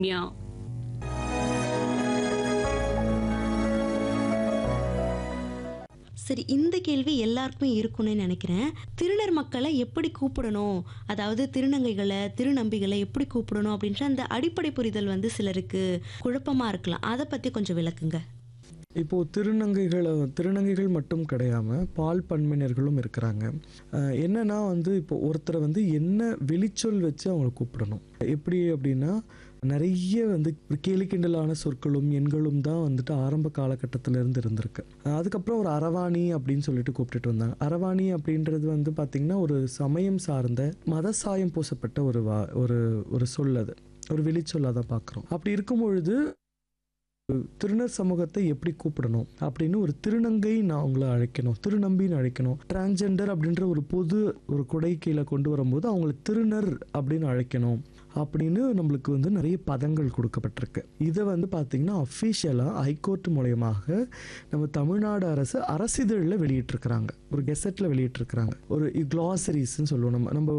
喵。 சரி இந்த கேள்வி எல்லாருக்குமே இருக்கும்னு நினைக்கிறேன் திருநர் மக்களை எப்படி கூப்பிடணும் அதாவது திருநங்கைகளை திருநம்பிகளை எப்படி கூப்பிடணும் அப்படின்ற அந்த அடிப்படை புரிதல் வந்து சிலருக்கு குழப்பமா இருக்கலாம் அதை பத்தி கொஞ்சம் விளக்குங்க இப்போ திருநங்கைகளை திருநங்கைகள் மட்டும் கிடையாம பால் பண்பினர்களும் இருக்கிறாங்க அஹ் என்னன்னா வந்து இப்போ ஒருத்தரை வந்து என்ன வெளிச்சொல் வச்சு அவங்களை கூப்பிடணும் எப்படி அப்படின்னா நிறைய வந்து கேலி கிண்டலான சொற்களும் எண்களும் தான் வந்துட்டு ஆரம்ப காலகட்டத்தில இருந்து இருந்திருக்கு அஹ் அதுக்கப்புறம் ஒரு அரவாணி அப்படின்னு சொல்லிட்டு கூப்பிட்டுட்டு வந்தாங்க அரவாணி அப்படின்றது வந்து பார்த்திங்கன்னா ஒரு சமயம் சார்ந்த மத சாயம் பூசப்பட்ட ஒரு வா ஒரு ஒரு சொல் அது ஒரு வெளிச்சொல்லாக தான் பார்க்குறோம் அப்படி இருக்கும் பொழுது திருநர் சமூகத்தை எப்படி கூப்பிடணும் அப்படின்னு ஒரு திருநங்கை நான் அவங்கள அழைக்கணும் திருநம்பின்னு அழைக்கணும் டிரான்ஜெண்டர் அப்படின்ற ஒரு பொது ஒரு கொடை கீழே கொண்டு வரும்போது அவங்கள திருநர் அப்படின்னு அழைக்கணும் அப்படின்னு நம்மளுக்கு வந்து நிறைய பதங்கள் கொடுக்கப்பட்டிருக்கு இதை வந்து பார்த்திங்கன்னா அஃபிஷியலாக ஹைகோர்ட் மூலயமாக நம்ம தமிழ்நாடு அரசு அரசிதழில் வெளியிட்டிருக்கிறாங்க ஒரு கெசட்டில் வெளியிட்டிருக்கிறாங்க ஒரு கிளாசரிஸ்ன்னு சொல்லுவோம் நம்ம நம்ம